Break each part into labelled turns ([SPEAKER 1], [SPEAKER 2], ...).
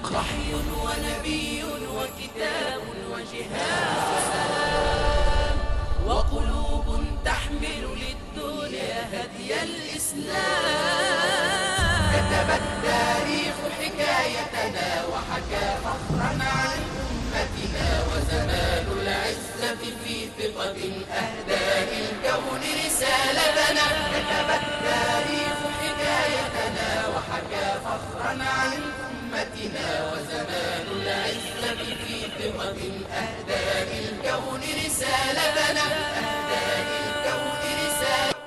[SPEAKER 1] وحي ونبي وكتاب وجهاد سلام وقلوب تحمل للدنيا هدي الإسلام كتب التاريخ حكايتنا وحكى فخرا عن أمتنا وزمان العزة في ثقة أهدى للكون رسالتنا كتب التاريخ حكايتنا وحكى فخرا عن أمتنا وزمان العزة في ثقة أهدى للكون رسالتنا أهدى للكون رسالتنا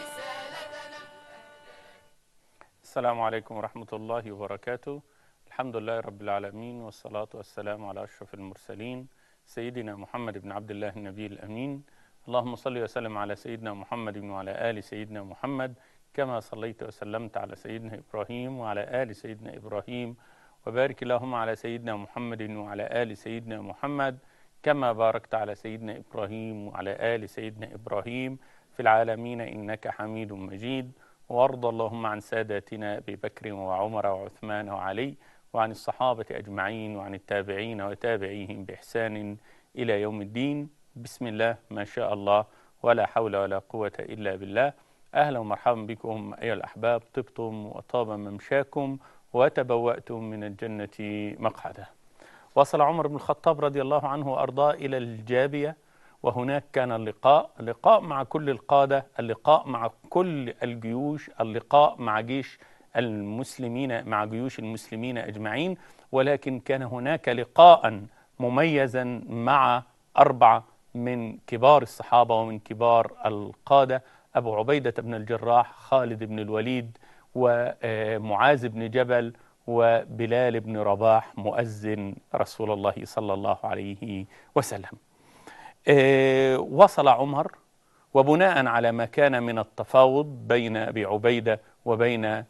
[SPEAKER 2] السلام عليكم ورحمة الله وبركاته الحمد لله رب العالمين والصلاة والسلام على أشرف المرسلين سيدنا محمد بن عبد الله النبي الأمين اللهم صل وسلم على سيدنا محمد وعلى آل سيدنا محمد كما صليت وسلمت على سيدنا إبراهيم وعلى آل سيدنا إبراهيم وبارك اللهم على سيدنا محمد وعلى آل سيدنا محمد كما باركت على سيدنا إبراهيم وعلى آل سيدنا إبراهيم في العالمين إنك حميد مجيد وارض اللهم عن ساداتنا ابي بكر وعمر وعثمان وعلي وعن الصحابه اجمعين وعن التابعين وتابعيهم باحسان الى يوم الدين بسم الله ما شاء الله ولا حول ولا قوه الا بالله اهلا ومرحبا بكم ايها الاحباب طبتم وطاب ممشاكم وتبواتم من الجنه مقعده وصل عمر بن الخطاب رضي الله عنه وارضاه الى الجابيه وهناك كان اللقاء اللقاء مع كل القادة اللقاء مع كل الجيوش اللقاء مع جيش المسلمين مع جيوش المسلمين أجمعين ولكن كان هناك لقاء مميزا مع أربعة من كبار الصحابة ومن كبار القادة أبو عبيدة بن الجراح خالد بن الوليد ومعاذ بن جبل وبلال بن رباح مؤذن رسول الله صلى الله عليه وسلم آه، وصل عمر وبناء على ما كان من التفاوض بين ابي عبيده وبين آه،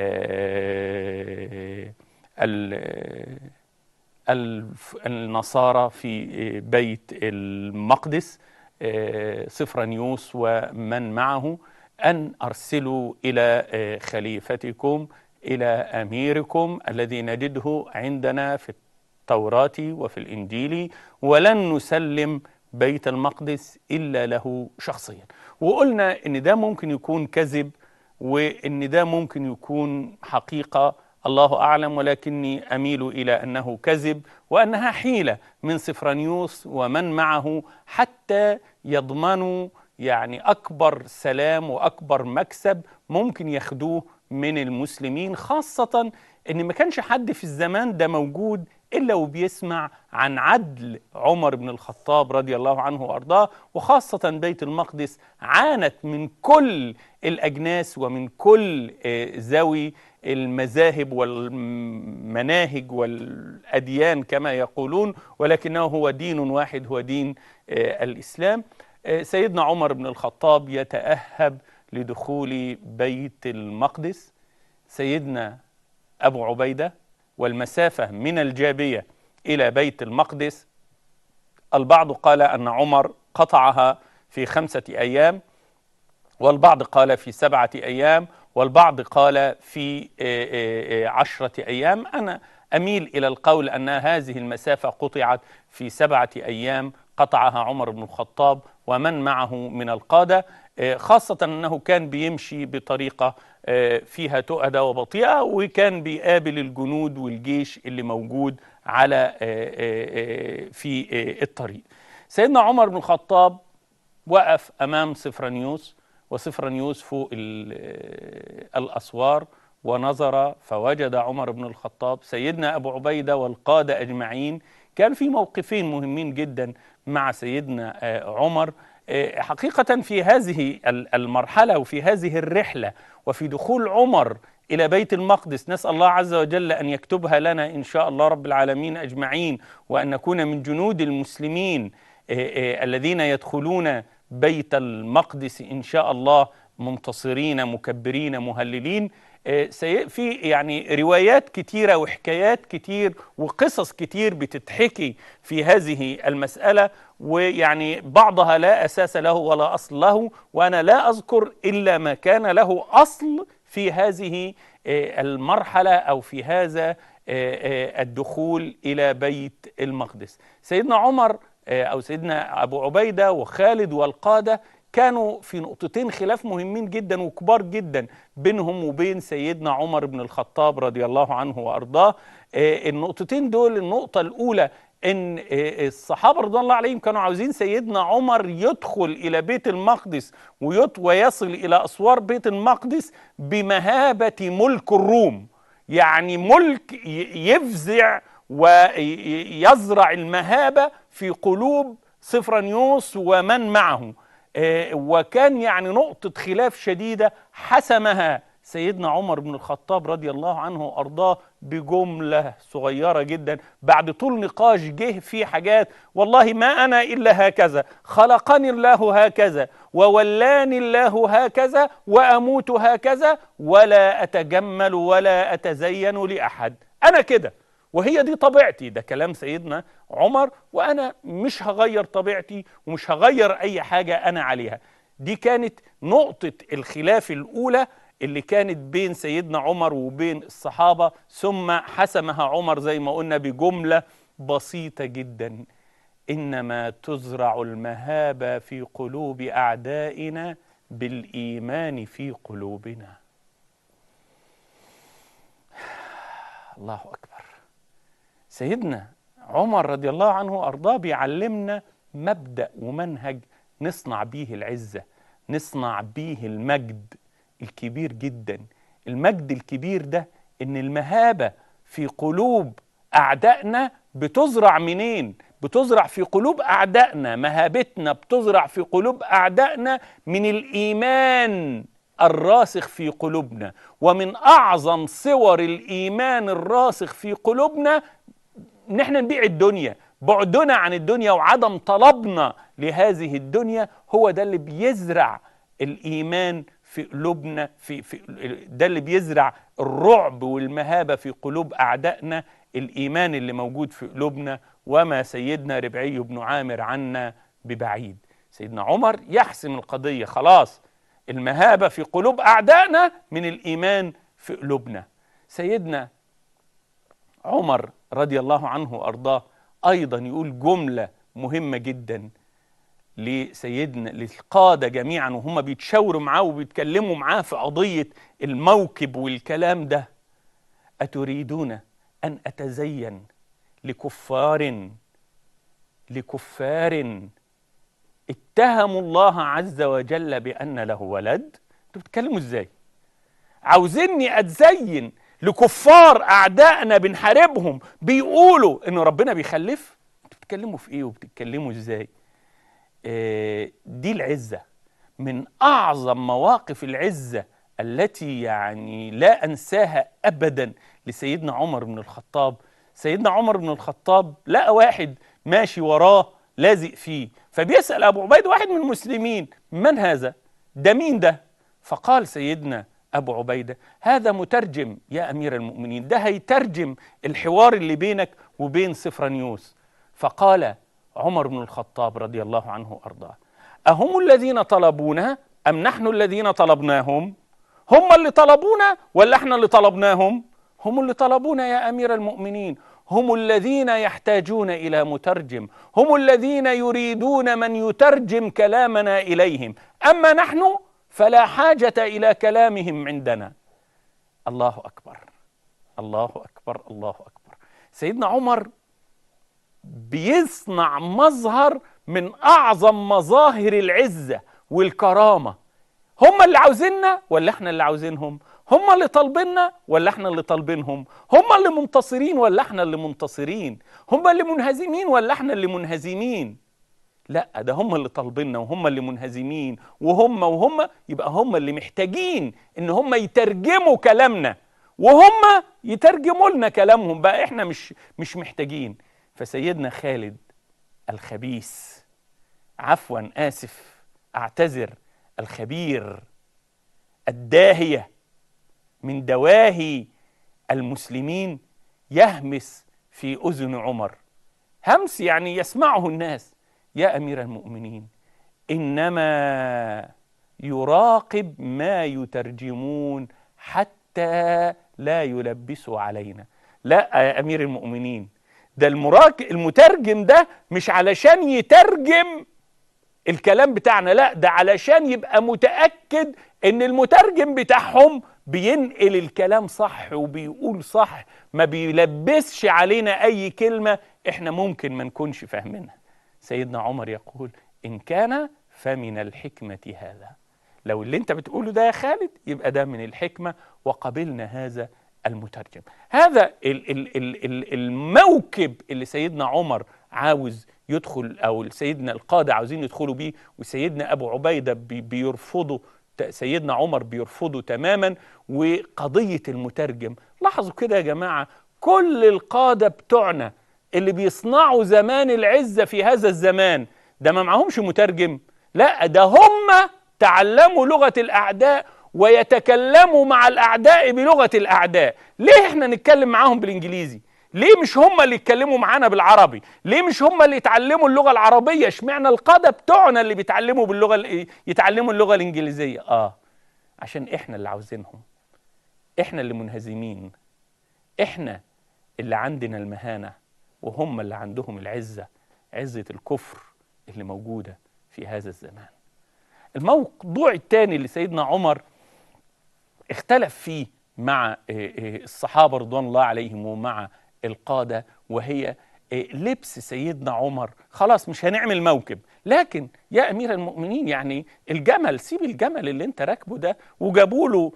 [SPEAKER 2] ال- الف- النصارى في بيت المقدس آه، صفرانيوس ومن معه ان ارسلوا الى آه، خليفتكم الى اميركم الذي نجده عندنا في التوراه وفي الانجيل ولن نسلم بيت المقدس الا له شخصيا وقلنا ان ده ممكن يكون كذب وان ده ممكن يكون حقيقه الله اعلم ولكني اميل الى انه كذب وانها حيله من سفرانيوس ومن معه حتى يضمنوا يعني اكبر سلام واكبر مكسب ممكن ياخدوه من المسلمين خاصه ان ما كانش حد في الزمان ده موجود الا وبيسمع عن عدل عمر بن الخطاب رضي الله عنه وارضاه وخاصه بيت المقدس عانت من كل الاجناس ومن كل آه، ذوي المذاهب والمناهج والاديان كما يقولون ولكنه هو دين واحد هو دين آه، الاسلام آه، سيدنا عمر بن الخطاب يتاهب لدخول بيت المقدس سيدنا ابو عبيده والمسافه من الجابيه الى بيت المقدس البعض قال ان عمر قطعها في خمسه ايام والبعض قال في سبعه ايام والبعض قال في آه، آه، آه، عشره ايام انا اميل الى القول ان هذه المسافه قطعت في سبعه ايام قطعها عمر بن الخطاب ومن معه من القاده آه، خاصه انه كان بيمشي بطريقه آه، فيها تؤدة وبطيئه وكان بيقابل الجنود والجيش اللي موجود على آه، آه، آه، في آه، الطريق سيدنا عمر بن الخطاب وقف امام سفرانيوس وسفرانيوس فوق ال- الاسوار ونظر فوجد عمر بن الخطاب سيدنا ابو عبيده والقاده اجمعين كان في موقفين مهمين جدا مع سيدنا آه، عمر آه، حقيقه في هذه ال- المرحله وفي هذه الرحله وفي دخول عمر الى بيت المقدس نسال الله عز وجل ان يكتبها لنا ان شاء الله رب العالمين اجمعين وان نكون من جنود المسلمين آه، آه، الذين يدخلون بيت المقدس ان شاء الله منتصرين مكبرين مهللين آه، سي- في يعني روايات كتيره وحكايات كتير وقصص كتير بتتحكي في هذه المساله ويعني بعضها لا اساس له ولا اصل له وانا لا اذكر الا ما كان له اصل في هذه آه، المرحله او في هذا آه، آه، الدخول الى بيت المقدس سيدنا عمر آه، او سيدنا ابو عبيده وخالد والقاده كانوا في نقطتين خلاف مهمين جدا وكبار جدا بينهم وبين سيدنا عمر بن الخطاب رضي الله عنه وارضاه آه، النقطتين دول النقطه الاولى ان آه، الصحابه رضوان الله عليهم كانوا عاوزين سيدنا عمر يدخل الى بيت المقدس ويط- ويصل الى اسوار بيت المقدس بمهابه ملك الروم يعني ملك ي- يفزع ويزرع المهابه في قلوب صفرانيوس ومن معه آه، وكان يعني نقطة خلاف شديدة حسمها سيدنا عمر بن الخطاب رضي الله عنه وأرضاه بجملة صغيرة جدا بعد طول نقاش جه في حاجات والله ما أنا إلا هكذا خلقني الله هكذا وولاني الله هكذا وأموت هكذا ولا أتجمل ولا أتزين لأحد أنا كده وهي دي طبيعتي ده كلام سيدنا عمر وانا مش هغير طبيعتي ومش هغير اي حاجه انا عليها دي كانت نقطه الخلاف الاولى اللي كانت بين سيدنا عمر وبين الصحابه ثم حسمها عمر زي ما قلنا بجمله بسيطه جدا انما تزرع المهابه في قلوب اعدائنا بالايمان في قلوبنا الله اكبر سيدنا عمر رضي الله عنه وارضاه بيعلمنا مبدا ومنهج نصنع بيه العزه نصنع بيه المجد الكبير جدا المجد الكبير ده ان المهابه في قلوب اعدائنا بتزرع منين بتزرع في قلوب اعدائنا مهابتنا بتزرع في قلوب اعدائنا من الايمان الراسخ في قلوبنا ومن اعظم صور الايمان الراسخ في قلوبنا ان احنا نبيع الدنيا بعدنا عن الدنيا وعدم طلبنا لهذه الدنيا هو ده اللي بيزرع الايمان في قلوبنا في, في ده اللي بيزرع الرعب والمهابه في قلوب اعدائنا الايمان اللي موجود في قلوبنا وما سيدنا ربعي بن عامر عنا ببعيد سيدنا عمر يحسم القضيه خلاص المهابه في قلوب اعدائنا من الايمان في قلوبنا سيدنا عمر رضي الله عنه وارضاه ايضا يقول جمله مهمه جدا لسيدنا للقاده جميعا وهم بيتشاوروا معاه وبيتكلموا معاه في قضيه الموكب والكلام ده اتريدون ان اتزين لكفار لكفار اتهموا الله عز وجل بان له ولد انتوا بتتكلموا ازاي عاوزيني اتزين لكفار اعدائنا بنحاربهم بيقولوا ان ربنا بيخلف انتوا بتتكلموا في ايه وبتتكلموا ازاي آه دي العزه من اعظم مواقف العزه التي يعني لا انساها ابدا لسيدنا عمر بن الخطاب سيدنا عمر بن الخطاب لقى واحد ماشي وراه لازق فيه فبيسال ابو عبيد واحد من المسلمين من هذا ده مين ده فقال سيدنا أبو عبيدة هذا مترجم يا أمير المؤمنين ده هيترجم الحوار اللي بينك وبين سفرانيوس فقال عمر بن الخطاب رضي الله عنه وأرضاه أهم الذين طلبونا أم نحن الذين طلبناهم هم اللي طلبونا ولا احنا اللي طلبناهم هم اللي طلبونا يا أمير المؤمنين هم الذين يحتاجون إلى مترجم هم الذين يريدون من يترجم كلامنا إليهم أما نحن فلا حاجة إلى كلامهم عندنا الله أكبر الله أكبر الله أكبر سيدنا عمر بيصنع مظهر من أعظم مظاهر العزة والكرامة هم اللي عاوزيننا ولا احنا اللي عاوزينهم هم اللي طالبيننا ولا احنا اللي طالبينهم هم اللي منتصرين ولا احنا اللي منتصرين هم اللي منهزمين ولا احنا اللي منهزمين لا ده هم اللي طالبيننا وهم اللي منهزمين وهم وهم يبقى هم اللي محتاجين ان هم يترجموا كلامنا وهم يترجموا لنا كلامهم بقى احنا مش مش محتاجين فسيدنا خالد الخبيث عفوا اسف اعتذر الخبير الداهيه من دواهي المسلمين يهمس في اذن عمر همس يعني يسمعه الناس يا امير المؤمنين انما يراقب ما يترجمون حتى لا يلبسوا علينا لا يا امير المؤمنين ده المراك المترجم ده مش علشان يترجم الكلام بتاعنا لا ده علشان يبقى متأكد ان المترجم بتاعهم بينقل الكلام صح وبيقول صح ما بيلبسش علينا اي كلمة احنا ممكن ما نكونش فاهمينها سيدنا عمر يقول ان كان فمن الحكمة هذا لو اللي انت بتقوله ده يا خالد يبقى ده من الحكمة وقبلنا هذا المترجم هذا ال ال ال ال الموكب اللي سيدنا عمر عاوز يدخل او سيدنا القاده عاوزين يدخلوا بيه وسيدنا ابو عبيده بي بيرفضوا سيدنا عمر بيرفضه تماما وقضيه المترجم لاحظوا كده يا جماعه كل القاده بتوعنا اللي بيصنعوا زمان العزه في هذا الزمان ده ما معهمش مترجم لا ده هم تعلموا لغه الاعداء ويتكلموا مع الاعداء بلغه الاعداء ليه احنا نتكلم معاهم بالانجليزي ليه مش هم اللي يتكلموا معانا بالعربي ليه مش هم اللي يتعلموا اللغه العربيه اشمعنى القاده بتوعنا اللي بيتعلموا باللغه يتعلموا اللغه الانجليزيه اه عشان احنا اللي عاوزينهم احنا اللي منهزمين احنا اللي عندنا المهانه وهم اللي عندهم العزه عزه الكفر اللي موجوده في هذا الزمان الموضوع الثاني اللي سيدنا عمر اختلف فيه مع الصحابه رضوان الله عليهم ومع القادة وهي لبس سيدنا عمر خلاص مش هنعمل موكب لكن يا أمير المؤمنين يعني الجمل سيب الجمل اللي انت راكبه ده وجابوا له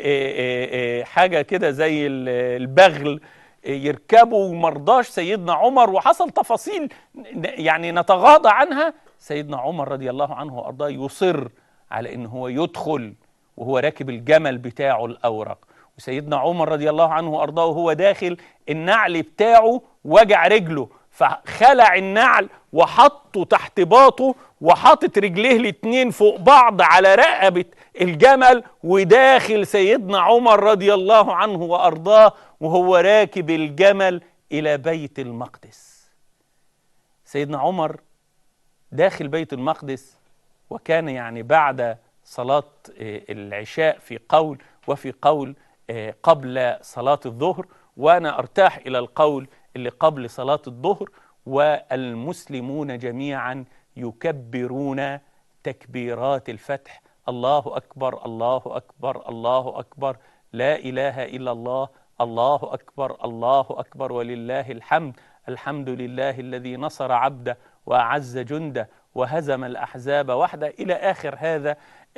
[SPEAKER 2] حاجة كده زي البغل يركبوا ومرضاش سيدنا عمر وحصل تفاصيل يعني نتغاضى عنها سيدنا عمر رضي الله عنه وأرضاه يصر على ان هو يدخل وهو راكب الجمل بتاعه الأورق وسيدنا عمر رضي الله عنه وارضاه وهو داخل النعل بتاعه وجع رجله فخلع النعل وحطه تحت باطه وحاطط رجليه الاتنين فوق بعض على رقبة الجمل وداخل سيدنا عمر رضي الله عنه وأرضاه وهو راكب الجمل إلى بيت المقدس سيدنا عمر داخل بيت المقدس وكان يعني بعد صلاة العشاء في قول وفي قول قبل صلاة الظهر وأنا أرتاح إلى القول اللي قبل صلاة الظهر والمسلمون جميعا يكبرون تكبيرات الفتح الله أكبر الله أكبر الله أكبر لا إله إلا الله الله أكبر الله أكبر ولله الحمد الحمد لله الذي نصر عبده وأعز جنده وهزم الأحزاب وحده إلى آخر هذا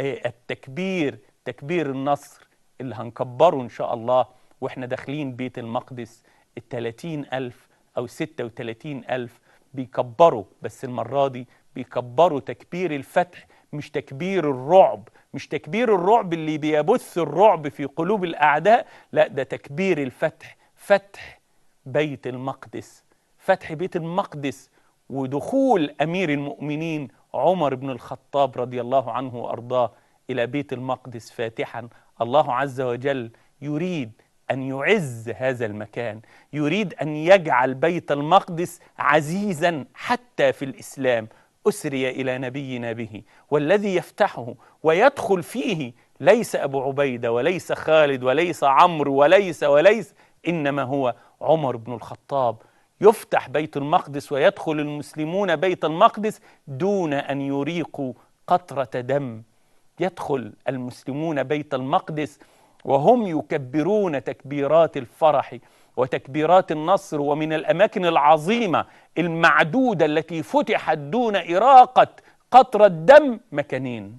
[SPEAKER 2] التكبير تكبير النصر اللي هنكبره إن شاء الله وإحنا داخلين بيت المقدس التلاتين ألف أو ستة وتلاتين ألف بيكبروا بس المرة دي بيكبروا تكبير الفتح مش تكبير الرعب مش تكبير الرعب اللي بيبث الرعب في قلوب الأعداء لا ده تكبير الفتح فتح بيت المقدس فتح بيت المقدس ودخول أمير المؤمنين عمر بن الخطاب رضي الله عنه وأرضاه إلى بيت المقدس فاتحا الله عز وجل يريد أن يعز هذا المكان يريد أن يجعل بيت المقدس عزيزا حتى في الإسلام أسري إلى نبينا به والذي يفتحه ويدخل فيه ليس أبو عبيدة وليس خالد وليس عمرو وليس وليس إنما هو عمر بن الخطاب يفتح بيت المقدس ويدخل المسلمون بيت المقدس دون أن يريقوا قطرة دم يدخل المسلمون بيت المقدس وهم يكبرون تكبيرات الفرح وتكبيرات النصر ومن الاماكن العظيمه المعدوده التي فتحت دون اراقه قطره دم مكانين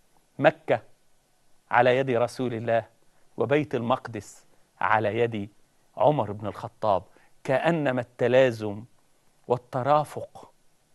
[SPEAKER 2] مكه على يد رسول الله وبيت المقدس على يد عمر بن الخطاب كانما التلازم والترافق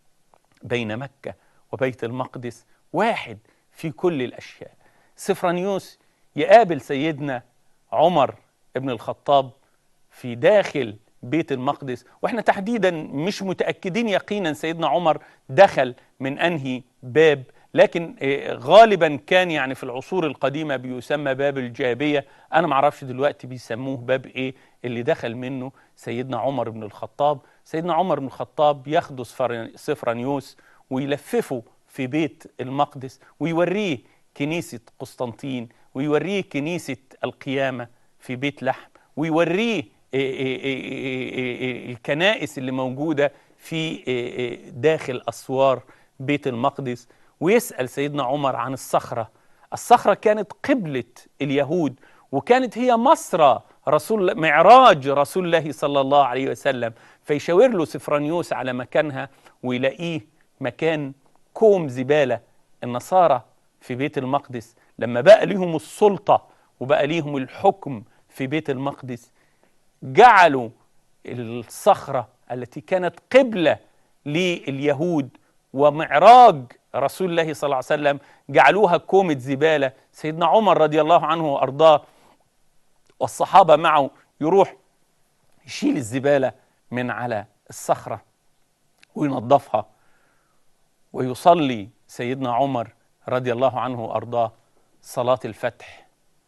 [SPEAKER 2] بين مكه وبيت المقدس واحد في كل الاشياء سفرانيوس يقابل سيدنا عمر ابن الخطاب في داخل بيت المقدس واحنا تحديدا مش متاكدين يقينا سيدنا عمر دخل من انهي باب لكن غالبا كان يعني في العصور القديمه بيسمى باب الجابيه انا ما اعرفش دلوقتي بيسموه باب ايه اللي دخل منه سيدنا عمر بن الخطاب سيدنا عمر بن الخطاب ياخده سفرانيوس ويلففه في بيت المقدس ويوريه كنيسه قسطنطين ويوريه كنيسة القيامة في بيت لحم ويوريه إيه إيه إيه إيه إيه الكنائس اللي موجودة في إيه إيه داخل أسوار بيت المقدس ويسأل سيدنا عمر عن الصخرة الصخرة كانت قبلة اليهود وكانت هي مصرى رسول معراج رسول الله صلى الله عليه وسلم فيشاور له سفرانيوس على مكانها ويلاقيه مكان كوم زبالة النصارى في بيت المقدس لما بقى ليهم السلطة وبقى ليهم الحكم في بيت المقدس جعلوا الصخرة التي كانت قبلة لليهود ومعراج رسول الله صلى الله عليه وسلم جعلوها كومة زبالة سيدنا عمر رضي الله عنه وأرضاه والصحابة معه يروح يشيل الزبالة من على الصخرة وينظفها ويصلي سيدنا عمر رضي الله عنه وأرضاه صلاة الفتح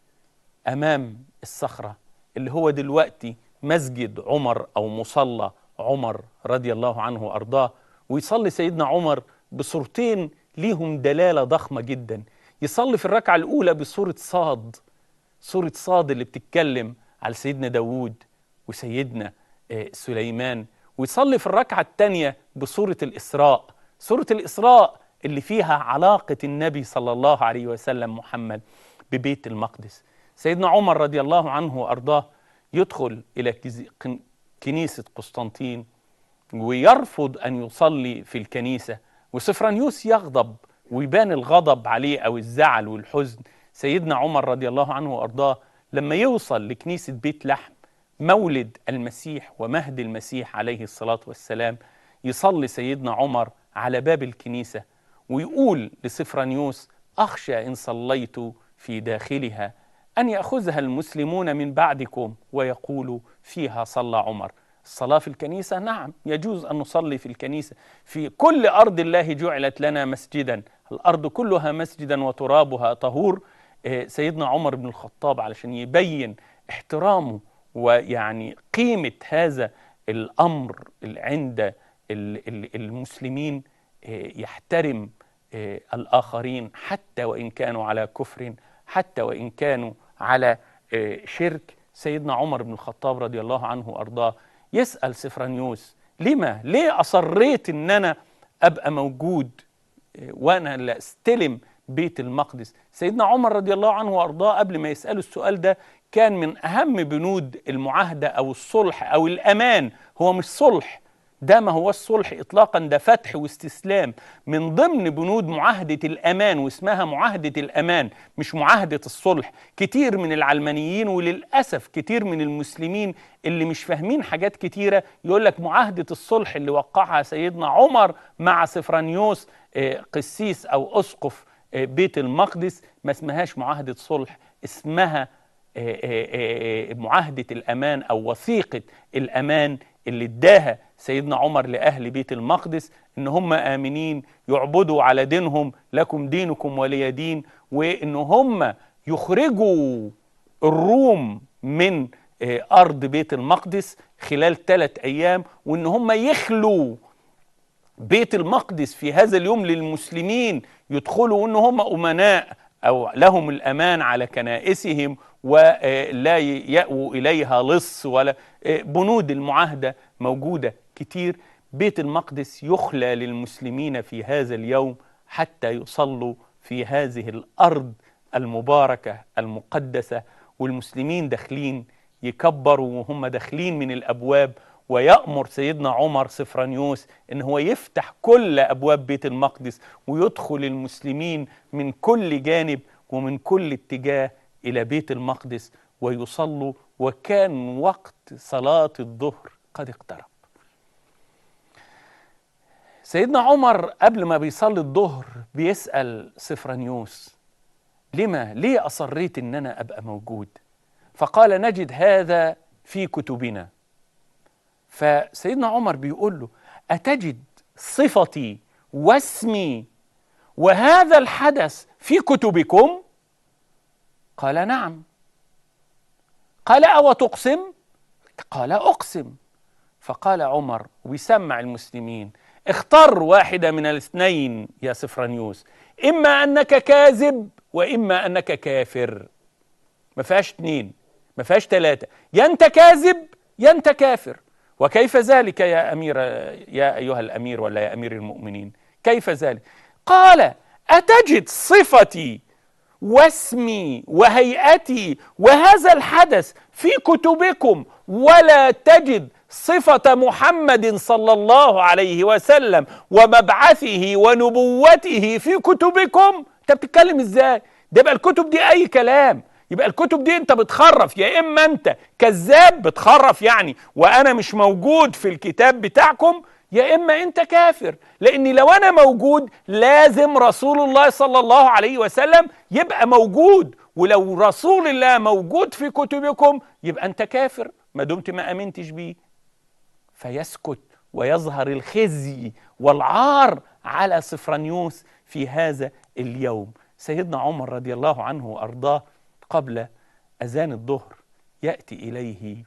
[SPEAKER 2] أمام الصخرة اللي هو دلوقتي مسجد عمر أو مصلى عمر رضي الله عنه وأرضاه ويصلي سيدنا عمر بصورتين ليهم دلالة ضخمة جدا يصلي في الركعة الأولى بصورة صاد سورة صاد اللي بتتكلم على سيدنا داوود وسيدنا آه، سليمان ويصلي في الركعة الثانية بسورة الإسراء سورة الإسراء اللي فيها علاقة النبي صلى الله عليه وسلم محمد ببيت المقدس سيدنا عمر رضي الله عنه وأرضاه يدخل إلى كز- كن- كنيسة قسطنطين ويرفض أن يصلي في الكنيسة وسفرانيوس يغضب ويبان الغضب عليه أو الزعل والحزن سيدنا عمر رضي الله عنه وأرضاه لما يوصل لكنيسة بيت لحم مولد المسيح ومهد المسيح عليه الصلاة والسلام يصلي سيدنا عمر على باب الكنيسة ويقول لسفرانيوس أخشى إن صليت في داخلها أن يأخذها المسلمون من بعدكم ويقولوا فيها صلى عمر الصلاة في الكنيسة نعم يجوز أن نصلي في الكنيسة في كل أرض الله جعلت لنا مسجدا الأرض كلها مسجدا وترابها طهور آه، سيدنا عمر بن الخطاب علشان يبين احترامه ويعني قيمة هذا الأمر اللي عند ال- ال- المسلمين آه، يحترم آه، الآخرين حتى وإن كانوا على كفر حتى وإن كانوا على آه، شرك سيدنا عمر بن الخطاب رضي الله عنه وأرضاه يسأل سفرانيوس لما ليه أصريت إن أنا أبقى موجود آه، وأنا اللي أستلم بيت المقدس سيدنا عمر رضي الله عنه وأرضاه قبل ما يسأله السؤال ده كان من أهم بنود المعاهدة أو الصلح أو الأمان هو مش صلح ده ما هو الصلح اطلاقا ده فتح واستسلام من ضمن بنود معاهده الامان واسمها معاهده الامان مش معاهده الصلح كتير من العلمانيين وللاسف كتير من المسلمين اللي مش فاهمين حاجات كتيره يقول لك معاهده الصلح اللي وقعها سيدنا عمر مع سفرانيوس آه، قسيس او اسقف آه، بيت المقدس ما اسمهاش معاهده صلح اسمها آه، آه، آه، معاهدة الأمان أو وثيقة الأمان اللي اداها سيدنا عمر لأهل بيت المقدس إن هم آمنين يعبدوا على دينهم لكم دينكم ولي دين وإن هم يخرجوا الروم من آه، أرض بيت المقدس خلال ثلاث أيام وإن هم يخلوا بيت المقدس في هذا اليوم للمسلمين يدخلوا وان هم امناء او لهم الامان على كنائسهم ولا يأووا اليها لص ولا بنود المعاهده موجوده كتير بيت المقدس يخلى للمسلمين في هذا اليوم حتى يصلوا في هذه الارض المباركه المقدسه والمسلمين داخلين يكبروا وهم داخلين من الابواب ويأمر سيدنا عمر سفرانيوس ان هو يفتح كل ابواب بيت المقدس ويدخل المسلمين من كل جانب ومن كل اتجاه الى بيت المقدس ويصلوا وكان وقت صلاة الظهر قد اقترب. سيدنا عمر قبل ما بيصلي الظهر بيسأل سفرانيوس لما ليه أصريت ان انا ابقى موجود؟ فقال نجد هذا في كتبنا فسيدنا عمر بيقول له أتجد صفتي واسمي وهذا الحدث في كتبكم قال نعم قال أو تقسم قال أقسم فقال عمر ويسمع المسلمين اختر واحدة من الاثنين يا سفرانيوس إما أنك كاذب وإما أنك كافر ما فيهاش اتنين ما فيهاش ثلاثة يا أنت كاذب يا أنت كافر وكيف ذلك يا أمير يا أيها الأمير ولا يا أمير المؤمنين كيف ذلك قال أتجد صفتي واسمي وهيئتي وهذا الحدث في كتبكم ولا تجد صفة محمد صلى الله عليه وسلم ومبعثه ونبوته في كتبكم انت بتتكلم ازاي ده يبقى الكتب دي اي كلام يبقى الكتب دي انت بتخرف يا اما انت كذاب بتخرف يعني وانا مش موجود في الكتاب بتاعكم يا اما انت كافر لاني لو انا موجود لازم رسول الله صلى الله عليه وسلم يبقى موجود ولو رسول الله موجود في كتبكم يبقى انت كافر ما دمت ما امنتش بيه فيسكت ويظهر الخزي والعار على صفرانيوس في هذا اليوم سيدنا عمر رضي الله عنه وارضاه قبل اذان الظهر ياتي اليه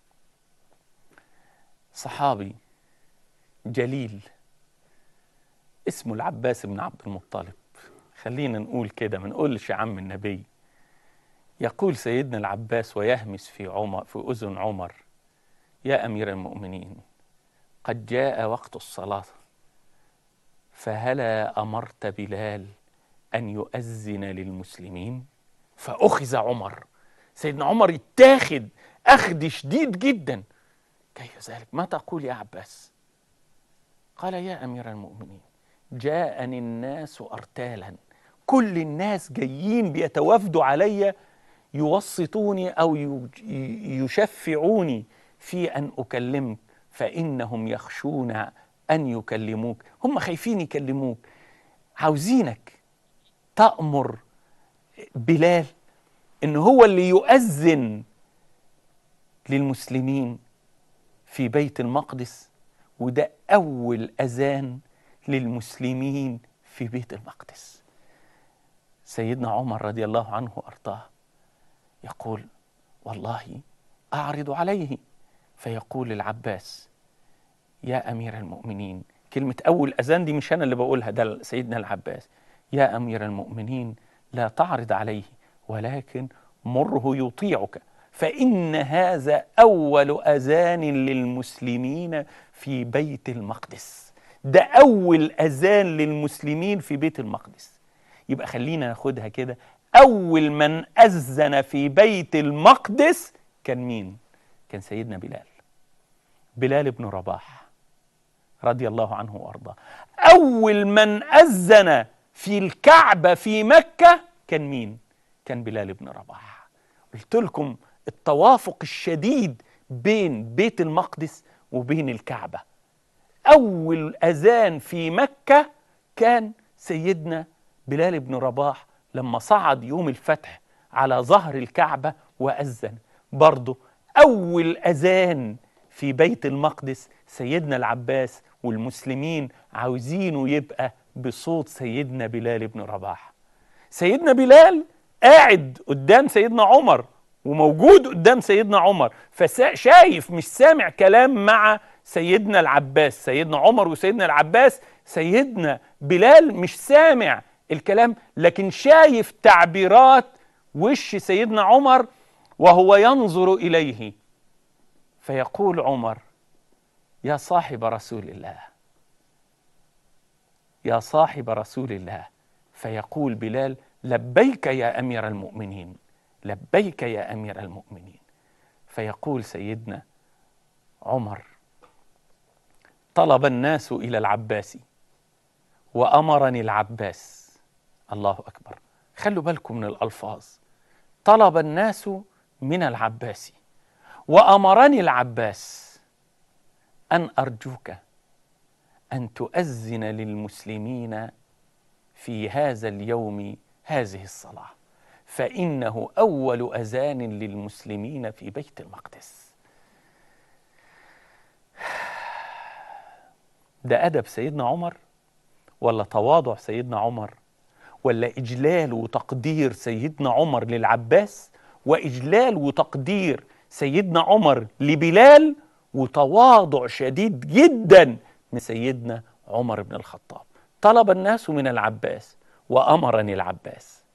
[SPEAKER 2] صحابي جليل اسمه العباس بن عبد المطلب خلينا نقول كده ما نقولش عم النبي يقول سيدنا العباس ويهمس في عمر في اذن عمر يا امير المؤمنين قد جاء وقت الصلاه فهلا امرت بلال ان يؤذن للمسلمين فاخذ عمر سيدنا عمر يتاخد اخذ شديد جدا كيف ذلك ما تقول يا عباس قال يا امير المؤمنين جاءني الناس ارتالا كل الناس جايين بيتوافدوا علي يوسطوني او يشفعوني في ان اكلمك فانهم يخشون ان يكلموك هم خايفين يكلموك عاوزينك تامر بلال ان هو اللي يؤذن للمسلمين في بيت المقدس وده أول أذان للمسلمين في بيت المقدس سيدنا عمر رضي الله عنه وأرضاه يقول والله أعرض عليه فيقول العباس يا أمير المؤمنين كلمة أول أذان دي مش أنا اللي بقولها ده سيدنا العباس يا أمير المؤمنين لا تعرض عليه ولكن مره يطيعك فإن هذا أول أذان للمسلمين في بيت المقدس ده أول أذان للمسلمين في بيت المقدس يبقى خلينا ناخدها كده أول من أذن في بيت المقدس كان مين؟ كان سيدنا بلال بلال بن رباح رضي الله عنه وأرضاه أول من أذن في الكعبة في مكة كان مين؟ كان بلال بن رباح قلت لكم التوافق الشديد بين بيت المقدس وبين الكعبة أول أذان في مكة كان سيدنا بلال بن رباح لما صعد يوم الفتح على ظهر الكعبة وأذن برضه أول أذان في بيت المقدس سيدنا العباس والمسلمين عاوزينه يبقى بصوت سيدنا بلال بن رباح سيدنا بلال قاعد قدام سيدنا عمر وموجود قدام سيدنا عمر فشايف مش سامع كلام مع سيدنا العباس سيدنا عمر وسيدنا العباس سيدنا بلال مش سامع الكلام لكن شايف تعبيرات وش سيدنا عمر وهو ينظر اليه فيقول عمر يا صاحب رسول الله يا صاحب رسول الله فيقول بلال لبيك يا امير المؤمنين لبيك يا امير المؤمنين فيقول سيدنا عمر طلب الناس الى العباس وامرني العباس الله اكبر خلوا بالكم من الالفاظ طلب الناس من العباس وامرني العباس ان ارجوك ان تؤذن للمسلمين في هذا اليوم هذه الصلاه فانه اول اذان للمسلمين في بيت المقدس ده ادب سيدنا عمر ولا تواضع سيدنا عمر ولا اجلال وتقدير سيدنا عمر للعباس واجلال وتقدير سيدنا عمر لبلال وتواضع شديد جدا من سيدنا عمر بن الخطاب طلب الناس من العباس وامرني العباس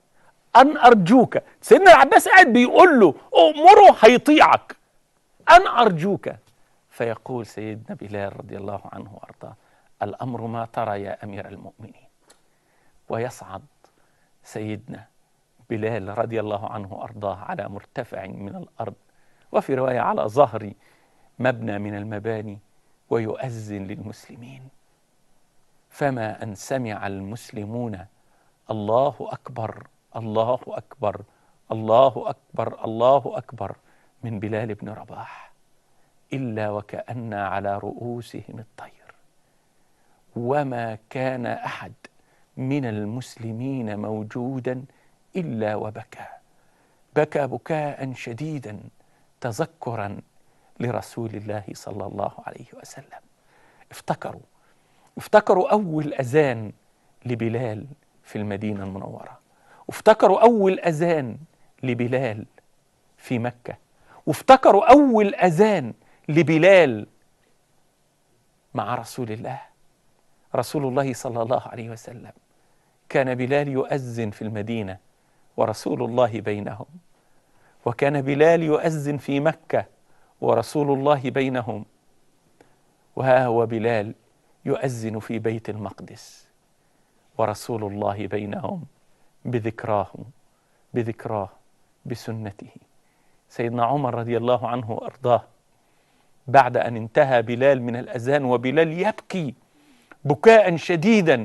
[SPEAKER 2] أن أرجوك سيدنا العباس قاعد بيقول له أمره هيطيعك أن أرجوك فيقول سيدنا بلال رضي الله عنه وأرضاه الأمر ما ترى يا أمير المؤمنين ويصعد سيدنا بلال رضي الله عنه وأرضاه على مرتفع من الأرض وفي رواية على ظهر مبنى من المباني ويؤذن للمسلمين فما أن سمع المسلمون الله أكبر الله أكبر الله أكبر الله أكبر من بلال بن رباح إلا وكأن على رؤوسهم الطير وما كان أحد من المسلمين موجودا إلا وبكى بكى بكاء شديدا تذكرا لرسول الله صلى الله عليه وسلم افتكروا افتكروا أول أذان لبلال في المدينة المنورة وافتكروا أول أذان لبلال في مكة وافتكروا أول أذان لبلال مع رسول الله رسول الله صلى الله عليه وسلم كان بلال يؤذن في المدينة ورسول الله بينهم وكان بلال يؤذن في مكة ورسول الله بينهم وها هو بلال يؤذن في بيت المقدس ورسول الله بينهم بذكراه بذكراه بسنته سيدنا عمر رضي الله عنه وارضاه بعد ان انتهى بلال من الاذان وبلال يبكي بكاء شديدا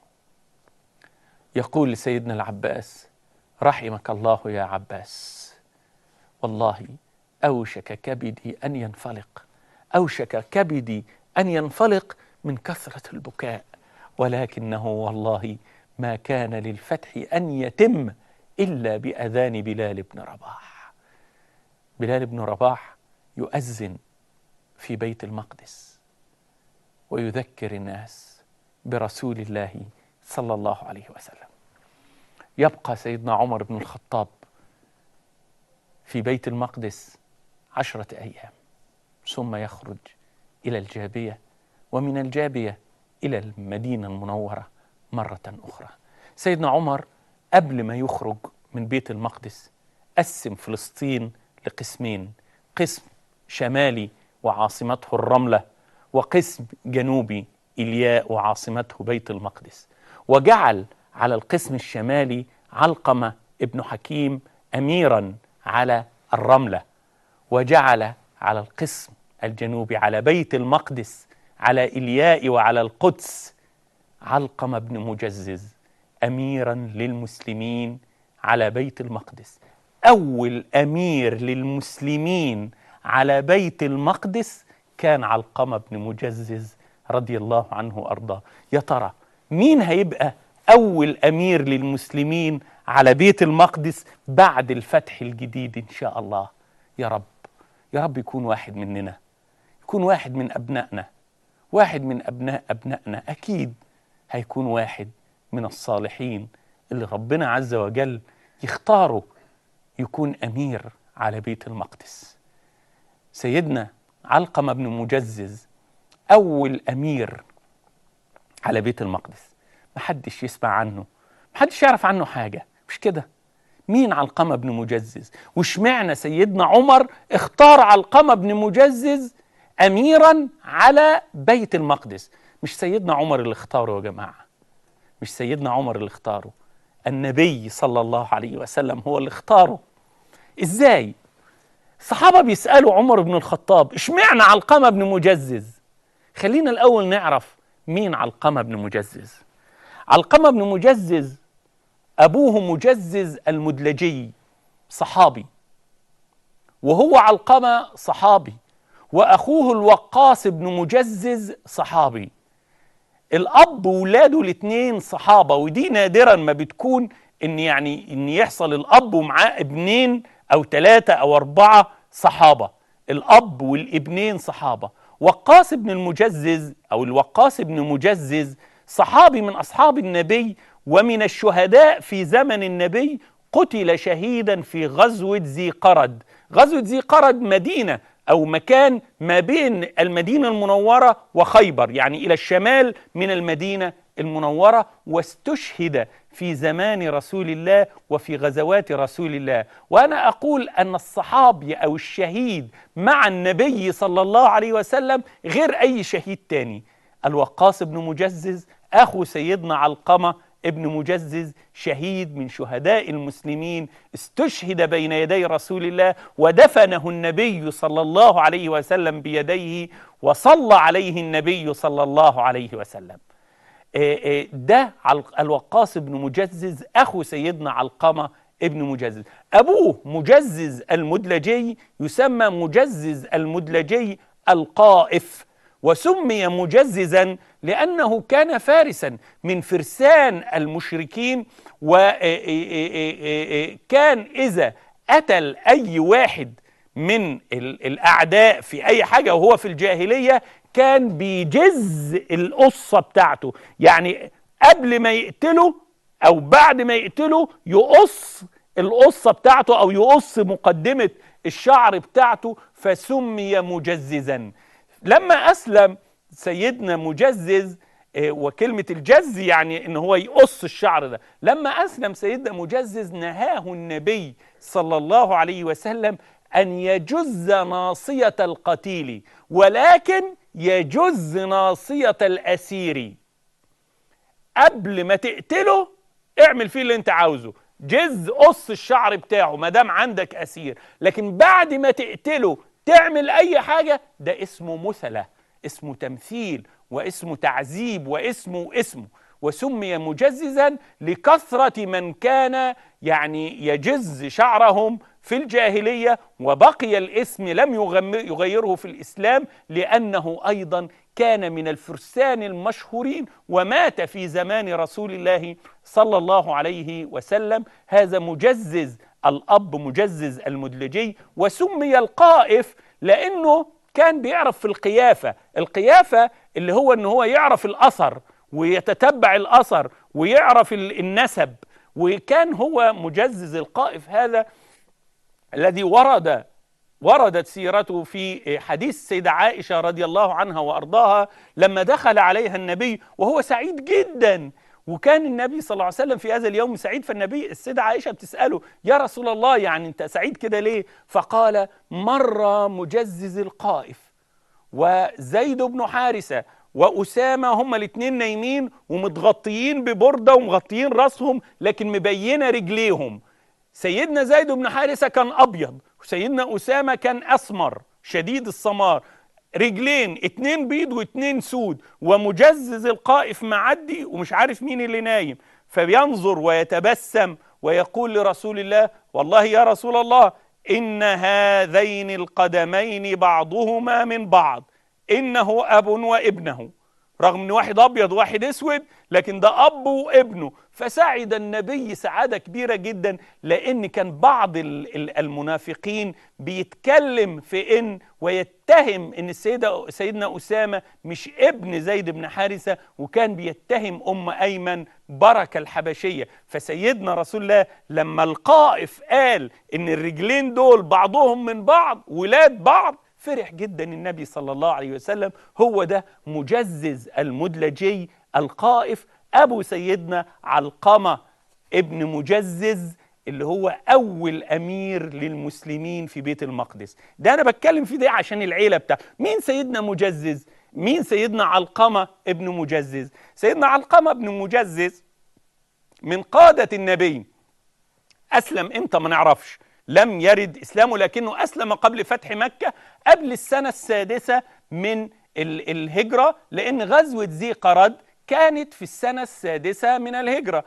[SPEAKER 2] يقول لسيدنا العباس رحمك الله يا عباس والله اوشك كبدي ان ينفلق اوشك كبدي ان ينفلق من كثره البكاء ولكنه والله ما كان للفتح ان يتم الا باذان بلال بن رباح بلال بن رباح يؤذن في بيت المقدس ويذكر الناس برسول الله صلى الله عليه وسلم يبقى سيدنا عمر بن الخطاب في بيت المقدس عشرة أيام ثم يخرج إلى الجابية ومن الجابية إلى المدينة المنورة مرة أخرى سيدنا عمر قبل ما يخرج من بيت المقدس قسم فلسطين لقسمين قسم شمالي وعاصمته الرملة وقسم جنوبي إلياء وعاصمته بيت المقدس وجعل على القسم الشمالي علقمة ابن حكيم أميرا على الرملة وجعل على القسم الجنوبي على بيت المقدس على إلياء وعلى القدس علقمة بن مجزز أميرا للمسلمين على بيت المقدس أول أمير للمسلمين على بيت المقدس كان علقمة بن مجزز رضي الله عنه وأرضاه يا ترى مين هيبقى أول أمير للمسلمين على بيت المقدس بعد الفتح الجديد إن شاء الله يا رب يا رب يكون واحد مننا يكون واحد من أبنائنا واحد من أبناء أبنائنا أكيد هيكون واحد من الصالحين اللي ربنا عز وجل يختاره يكون أمير على بيت المقدس سيدنا علقمة بن مجزز أول أمير على بيت المقدس محدش يسمع عنه محدش يعرف عنه حاجة مش كده مين علقمة بن مجزز واشمعنى سيدنا عمر اختار علقمة بن مجزز أميرا على بيت المقدس مش سيدنا عمر اللي اختاره يا جماعة مش سيدنا عمر اللي اختاره النبي صلى الله عليه وسلم هو اللي اختاره ازاي الصحابة بيسألوا عمر بن الخطاب اشمعنى علقمة بن مجزز خلينا الأول نعرف مين علقمة بن مجزز علقمة بن مجزز أبوه مجزز المدلجي صحابي وهو علقمة صحابي وأخوه الوقاص بن مجزز صحابي الأب وولاده الاثنين صحابة ودي نادرا ما بتكون إن يعني إن يحصل الأب ومعاه ابنين أو ثلاثة أو أربعة صحابة الأب والابنين صحابة وقاص بن المجزز أو الوقاص بن مجزز صحابي من أصحاب النبي ومن الشهداء في زمن النبي قتل شهيدا في غزوة ذي قرد غزوة ذي قرد مدينة أو مكان ما بين المدينة المنورة وخيبر يعني إلى الشمال من المدينة المنورة واستشهد في زمان رسول الله وفي غزوات رسول الله وأنا أقول أن الصحابي أو الشهيد مع النبي صلى الله عليه وسلم غير أي شهيد تاني الوقاص بن مجزز أخو سيدنا علقمة ابن مجزز شهيد من شهداء المسلمين استشهد بين يدي رسول الله ودفنه النبي صلى الله عليه وسلم بيديه وصلى عليه النبي صلى الله عليه وسلم آه، آه، ده علق- الوقاص بن مجزز أخو سيدنا علقمة ابن مجزز أبوه مجزز المدلجي يسمى مجزز المدلجي القائف وسمي مجززا لأنه كان فارسا من فرسان المشركين وكان إذا قتل أي واحد من ال- الأعداء في أي حاجة وهو في الجاهلية كان بيجز القصة بتاعته يعني قبل ما يقتله أو بعد ما يقتله يقص القصة بتاعته أو يقص مقدمة الشعر بتاعته فسمي مجززا لما أسلم سيدنا مجزز آه، وكلمة الجز يعني ان هو يقص الشعر ده لما اسلم سيدنا مجزز نهاه النبي صلى الله عليه وسلم ان يجز ناصية القتيل ولكن يجز ناصية الاسير قبل ما تقتله اعمل فيه اللي انت عاوزه جز قص الشعر بتاعه ما دام عندك اسير لكن بعد ما تقتله تعمل اي حاجه ده اسمه مثله اسمه تمثيل واسمه تعذيب واسمه اسمه وسمي مجززا لكثره من كان يعني يجز شعرهم في الجاهليه وبقي الاسم لم يغم- يغيره في الاسلام لانه ايضا كان من الفرسان المشهورين ومات في زمان رسول الله صلى الله عليه وسلم هذا مجزز الاب مجزز المدلجي وسمي القائف لانه كان بيعرف في القيافه القيافه اللي هو ان هو يعرف الاثر ويتتبع الاثر ويعرف ال- النسب وكان هو مجزز القائف هذا الذي ورد وردت سيرته في حديث السيدة عائشة رضي الله عنها وأرضاها لما دخل عليها النبي وهو سعيد جدا وكان النبي صلى الله عليه وسلم في هذا اليوم سعيد فالنبي السيدة عائشة بتسأله يا رسول الله يعني أنت سعيد كده ليه فقال مر مجزز القائف وزيد بن حارثة وأسامة هما الاتنين نايمين ومتغطيين ببردة ومغطيين راسهم لكن مبينة رجليهم سيدنا زيد بن حارثة كان أبيض وسيدنا أسامة كان أسمر شديد السمار رجلين اتنين بيض واتنين سود ومجزز القائف معدي ومش عارف مين اللي نايم فبينظر ويتبسم ويقول لرسول الله والله يا رسول الله إن هذين القدمين بعضهما من بعض إنه أب وابنه رغم ان واحد ابيض وواحد اسود لكن ده اب وابنه فسعد النبي سعاده كبيره جدا لان كان بعض ال- ال- المنافقين بيتكلم في ان ويتهم ان السيده سيدنا اسامه مش ابن زيد بن حارثه وكان بيتهم ام ايمن بركه الحبشيه فسيدنا رسول الله لما القائف قال ان الرجلين دول بعضهم من بعض ولاد بعض فرح جدا النبي صلى الله عليه وسلم هو ده مجزز المدلجي القائف ابو سيدنا علقمه ابن مجزز اللي هو اول امير للمسلمين في بيت المقدس ده انا بتكلم في ده عشان العيله بتاع مين سيدنا مجزز مين سيدنا علقمه ابن مجزز سيدنا علقمه ابن مجزز من قاده النبي أسلم إمتى ما نعرفش لم يرد إسلامه لكنه أسلم قبل فتح مكة قبل السنة السادسة من ال- الهجرة لأن غزوة ذي قرد كانت في السنة السادسة من الهجرة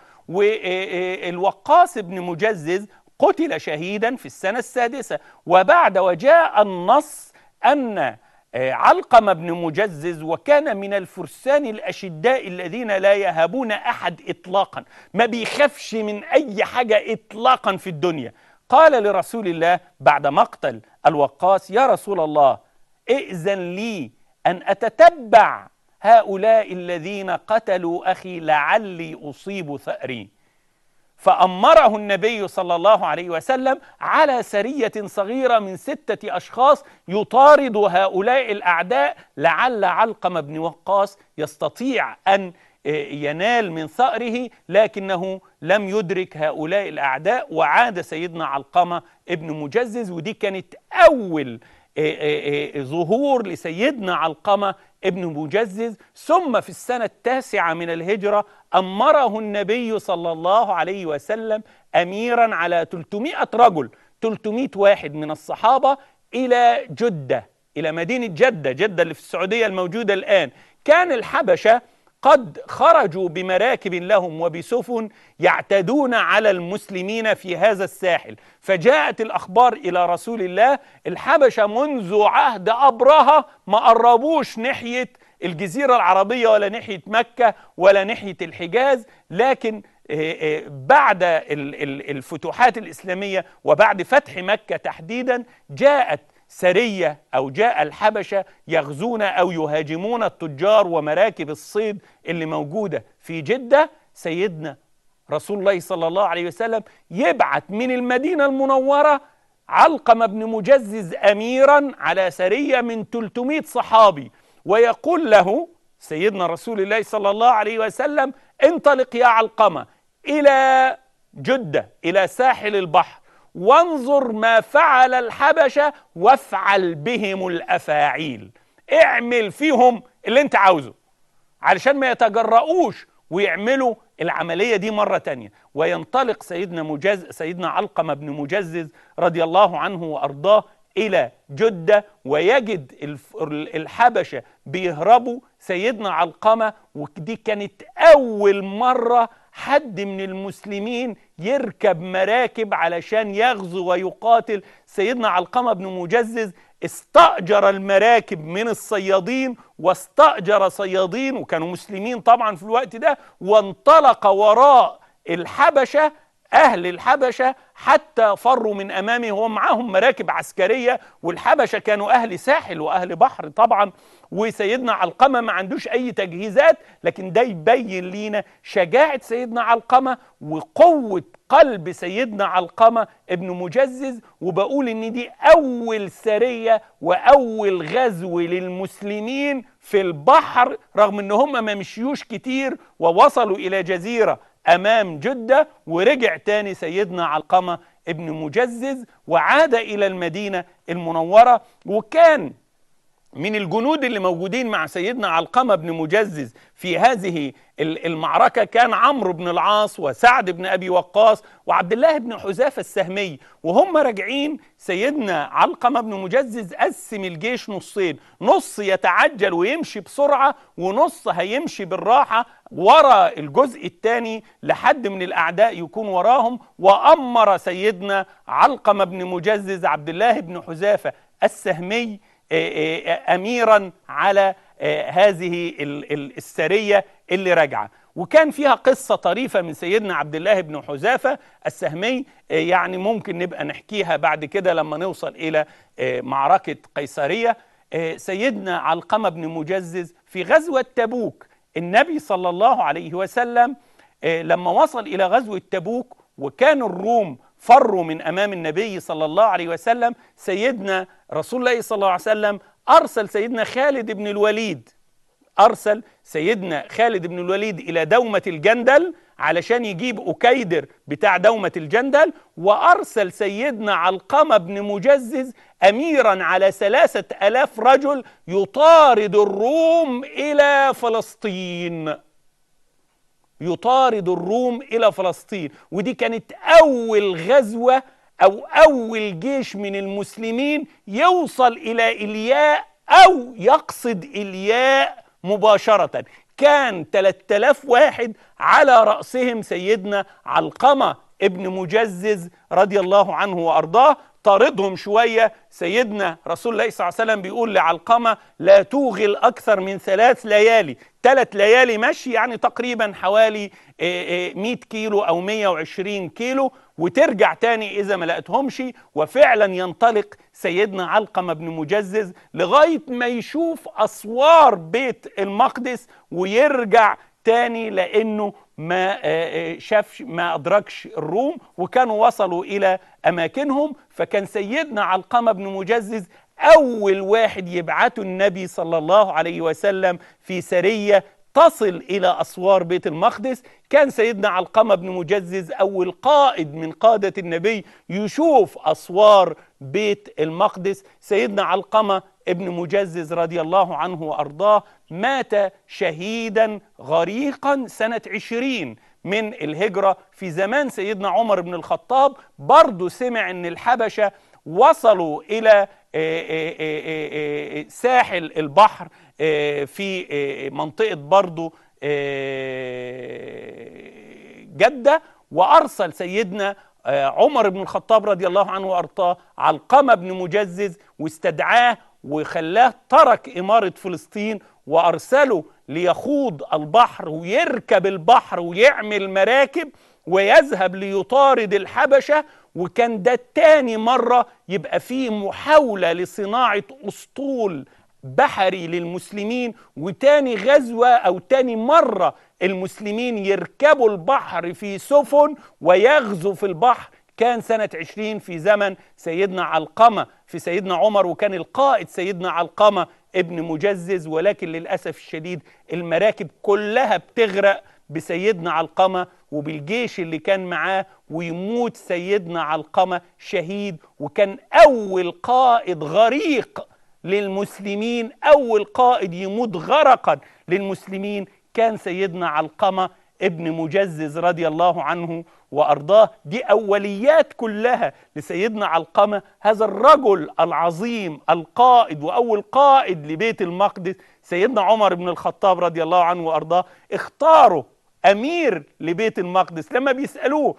[SPEAKER 2] والوقاص بن مجزز قتل شهيدا في السنة السادسة وبعد وجاء النص أن آه، علقم بن مجزز وكان من الفرسان الأشداء الذين لا يهابون أحد إطلاقا ما بيخافش من أي حاجة إطلاقا في الدنيا قال لرسول الله بعد مقتل الوقاص يا رسول الله ائذن لي أن أتتبع هؤلاء الذين قتلوا أخي لعلي أصيب ثأري فأمره النبي صلى الله عليه وسلم على سرية صغيرة من ستة أشخاص يطارد هؤلاء الأعداء لعل علقم بن وقاص يستطيع أن ينال من ثأره لكنه لم يدرك هؤلاء الأعداء وعاد سيدنا علقمة ابن مجزز ودي كانت أول ظهور لسيدنا علقمة ابن مجزز ثم في السنة التاسعة من الهجرة أمره النبي صلى الله عليه وسلم أميرا على 300 رجل 300 واحد من الصحابة إلى جدة إلى مدينة جدة جدة اللي في السعودية الموجودة الآن كان الحبشة قد خرجوا بمراكب لهم وبسفن يعتدون على المسلمين في هذا الساحل فجاءت الأخبار إلى رسول الله الحبشة منذ عهد أبرهة ما قربوش ناحية الجزيرة العربية ولا ناحية مكة ولا ناحية الحجاز لكن بعد الفتوحات الإسلامية وبعد فتح مكة تحديدا جاءت سرية أو جاء الحبشة يغزون أو يهاجمون التجار ومراكب الصيد اللي موجودة في جدة سيدنا رسول الله صلى الله عليه وسلم يبعث من المدينة المنورة علقم بن مجزز أميرا على سرية من 300 صحابي ويقول له سيدنا رسول الله صلى الله عليه وسلم انطلق يا علقمة إلى جدة إلى ساحل البحر وانظر ما فعل الحبشة وافعل بهم الأفاعيل اعمل فيهم اللي انت عاوزه علشان ما يتجرؤوش ويعملوا العملية دي مرة تانية وينطلق سيدنا مجز سيدنا علقمة بن مجزز رضي الله عنه وأرضاه إلى جدة ويجد الحبشة بيهربوا سيدنا علقمة ودي كانت أول مرة حد من المسلمين يركب مراكب علشان يغزو ويقاتل سيدنا علقمة بن مجزز استأجر المراكب من الصيادين واستأجر صيادين وكانوا مسلمين طبعا في الوقت ده وانطلق وراء الحبشة أهل الحبشة حتى فروا من أمامه ومعهم مراكب عسكرية والحبشة كانوا أهل ساحل وأهل بحر طبعا وسيدنا علقمة ما عندوش أي تجهيزات لكن ده يبين لينا شجاعة سيدنا علقمة وقوة قلب سيدنا علقمة ابن مجزز وبقول إن دي أول سرية وأول غزو للمسلمين في البحر رغم إن هم ما مشيوش كتير ووصلوا إلى جزيرة أمام جدة ورجع تاني سيدنا علقمة ابن مجزز وعاد إلى المدينة المنورة وكان من الجنود اللي موجودين مع سيدنا علقمة بن مجزز في هذه المعركة كان عمرو بن العاص وسعد بن أبي وقاص وعبد الله بن حذافة السهمي وهم راجعين سيدنا علقمة بن مجزز قسم الجيش نصين نص يتعجل ويمشي بسرعة ونص هيمشي بالراحة ورا الجزء الثاني لحد من الأعداء يكون وراهم وأمر سيدنا علقمة بن مجزز عبد الله بن حذافة السهمي اميرا على هذه السريه اللي راجعه وكان فيها قصه طريفه من سيدنا عبد الله بن حذافه السهمي يعني ممكن نبقى نحكيها بعد كده لما نوصل الى معركه قيصريه سيدنا علقمه بن مجزز في غزوه تبوك النبي صلى الله عليه وسلم لما وصل الى غزوه تبوك وكان الروم فروا من امام النبي صلى الله عليه وسلم سيدنا رسول الله صلى الله عليه وسلم ارسل سيدنا خالد بن الوليد ارسل سيدنا خالد بن الوليد الى دومه الجندل علشان يجيب أكيدر بتاع دومة الجندل وأرسل سيدنا علقمة بن مجزز أميرا على ثلاثة ألاف رجل يطارد الروم إلى فلسطين يطارد الروم إلى فلسطين ودي كانت أول غزوة أو أول جيش من المسلمين يوصل إلى إلياء أو يقصد إلياء مباشرة كان 3000 واحد على رأسهم سيدنا علقمة ابن مجزز رضي الله عنه وأرضاه طاردهم شوية سيدنا رسول الله صلى الله عليه وسلم بيقول لعلقمة لا توغل أكثر من ثلاث ليالي ثلاث ليالي مشي يعني تقريبا حوالي 100 كيلو أو 120 كيلو وترجع تاني إذا ما لقيتهمش وفعلا ينطلق سيدنا علقمة بن مجزز لغاية ما يشوف أسوار بيت المقدس ويرجع تاني لأنه ما شافش ما أدركش الروم وكانوا وصلوا إلى أماكنهم فكان سيدنا علقمة بن مجزز أول واحد يبعته النبي صلى الله عليه وسلم في سرية تصل إلى أسوار بيت المقدس كان سيدنا علقمة بن مجزز أول قائد من قادة النبي يشوف أسوار بيت المقدس سيدنا علقمة ابن مجزز رضي الله عنه وأرضاه مات شهيدا غريقا سنة عشرين من الهجرة في زمان سيدنا عمر بن الخطاب برضو سمع أن الحبشة وصلوا إلى ساحل البحر في منطقة برضو جدة وأرسل سيدنا عمر بن الخطاب رضي الله عنه وأرضاه علقمة بن مجزز واستدعاه وخلاه ترك إمارة فلسطين وأرسله ليخوض البحر ويركب البحر ويعمل مراكب ويذهب ليطارد الحبشة وكان ده تاني مرة يبقى فيه محاولة لصناعة أسطول بحري للمسلمين وتاني غزوة أو تاني مرة المسلمين يركبوا البحر في سفن ويغزوا في البحر كان سنة عشرين في زمن سيدنا علقمة في سيدنا عمر وكان القائد سيدنا علقمة ابن مجزز ولكن للأسف الشديد المراكب كلها بتغرق بسيدنا علقمة وبالجيش اللي كان معاه ويموت سيدنا علقمة شهيد وكان أول قائد غريق للمسلمين أول قائد يموت غرقا للمسلمين كان سيدنا علقمة ابن مجزز رضي الله عنه وأرضاه دي أوليات كلها لسيدنا علقمة هذا الرجل العظيم القائد وأول قائد لبيت المقدس سيدنا عمر بن الخطاب رضي الله عنه وأرضاه اختاره أمير لبيت المقدس لما بيسألوه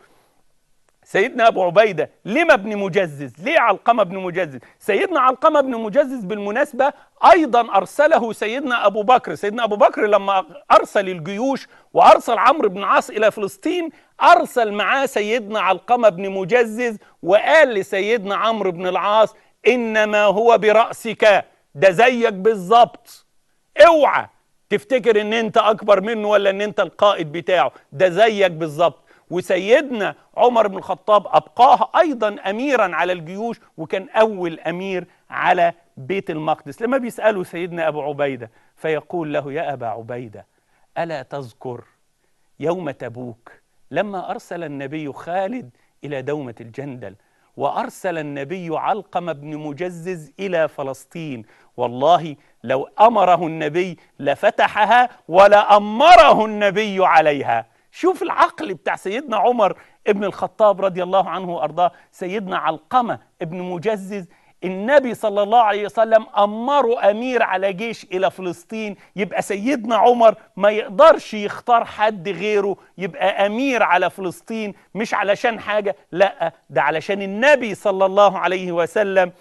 [SPEAKER 2] سيدنا ابو عبيده لما ابن مجزز ليه علقمه ابن مجزز سيدنا علقمه ابن مجزز بالمناسبه ايضا ارسله سيدنا ابو بكر سيدنا ابو بكر لما ارسل الجيوش وارسل عمرو بن عاص الى فلسطين ارسل معاه سيدنا علقمه بن مجزز وقال لسيدنا عمرو بن العاص انما هو براسك ده زيك بالظبط اوعى تفتكر ان انت اكبر منه ولا ان انت القائد بتاعه ده زيك بالظبط وسيدنا عمر بن الخطاب أبقاه أيضا أميرا على الجيوش وكان أول أمير على بيت المقدس لما بيسأله سيدنا أبو عبيدة فيقول له يا أبا عبيدة ألا تذكر يوم تبوك لما أرسل النبي خالد إلى دومة الجندل وأرسل النبي علقم بن مجزز إلى فلسطين والله لو أمره النبي لفتحها ولأمره النبي عليها شوف العقل بتاع سيدنا عمر ابن الخطاب رضي الله عنه وارضاه سيدنا علقمه ابن مجزز النبي صلى الله عليه وسلم امره امير على جيش الى فلسطين يبقى سيدنا عمر ما يقدرش يختار حد غيره يبقى امير على فلسطين مش علشان حاجه لا ده علشان النبي صلى الله عليه وسلم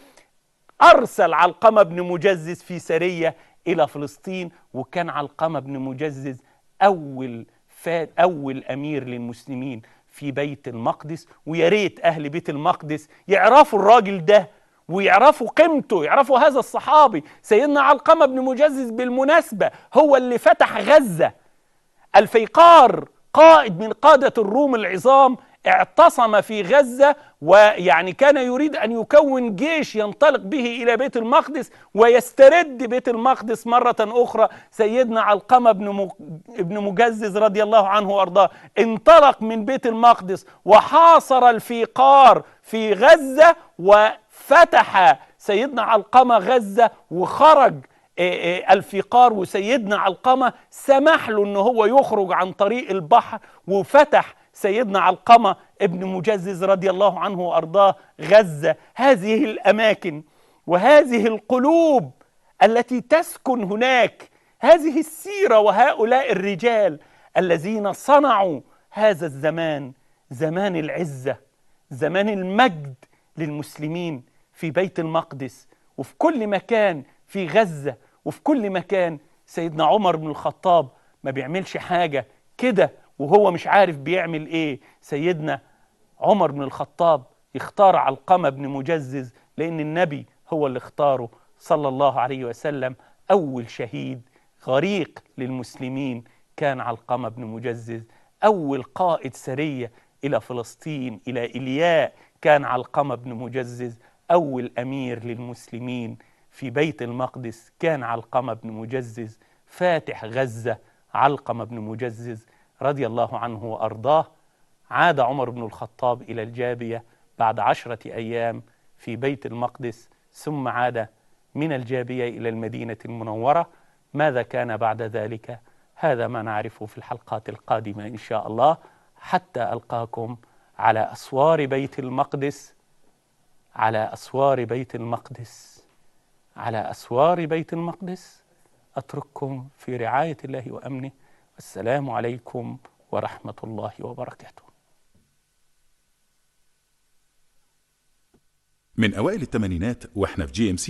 [SPEAKER 2] ارسل علقمه بن مجزز في سريه الى فلسطين وكان علقمه بن مجزز اول فات أول أمير للمسلمين في بيت المقدس ويا ريت أهل بيت المقدس يعرفوا الراجل ده ويعرفوا قيمته يعرفوا هذا الصحابي سيدنا علقمة بن مجزز بالمناسبة هو اللي فتح غزة الفيقار قائد من قادة الروم العظام اعتصم في غزة ويعني كان يريد أن يكون جيش ينطلق به إلى بيت المقدس ويسترد بيت المقدس مرة أخرى سيدنا علقمة بن ابن مجزز رضي الله عنه وأرضاه انطلق من بيت المقدس وحاصر الفيقار في غزة وفتح سيدنا علقمة غزة وخرج الفقار وسيدنا علقمة سمح له ان هو يخرج عن طريق البحر وفتح سيدنا علقمة ابن مجزز رضي الله عنه وأرضاه غزة هذه الأماكن وهذه القلوب التي تسكن هناك هذه السيرة وهؤلاء الرجال الذين صنعوا هذا الزمان زمان العزة زمان المجد للمسلمين في بيت المقدس وفي كل مكان في غزة وفي كل مكان سيدنا عمر بن الخطاب ما بيعملش حاجة كده وهو مش عارف بيعمل ايه سيدنا عمر بن الخطاب يختار علقمة بن مجزز لأن النبي هو اللي اختاره صلى الله عليه وسلم أول شهيد غريق للمسلمين كان علقمة بن مجزز أول قائد سرية إلى فلسطين إلى إلياء كان علقمة بن مجزز أول أمير للمسلمين في بيت المقدس كان علقمة بن مجزز فاتح غزة علقم بن مجزز رضي الله عنه وأرضاه عاد عمر بن الخطاب إلى الجابية بعد عشرة أيام في بيت المقدس ثم عاد من الجابية إلى المدينة المنورة ماذا كان بعد ذلك هذا ما نعرفه في الحلقات القادمة إن شاء الله حتى ألقاكم على أسوار بيت المقدس على أسوار بيت المقدس على أسوار بيت المقدس أترككم في رعاية الله وأمنه السلام عليكم ورحمة الله وبركاته
[SPEAKER 3] من أوائل الثمانينات وإحنا في جي إم سي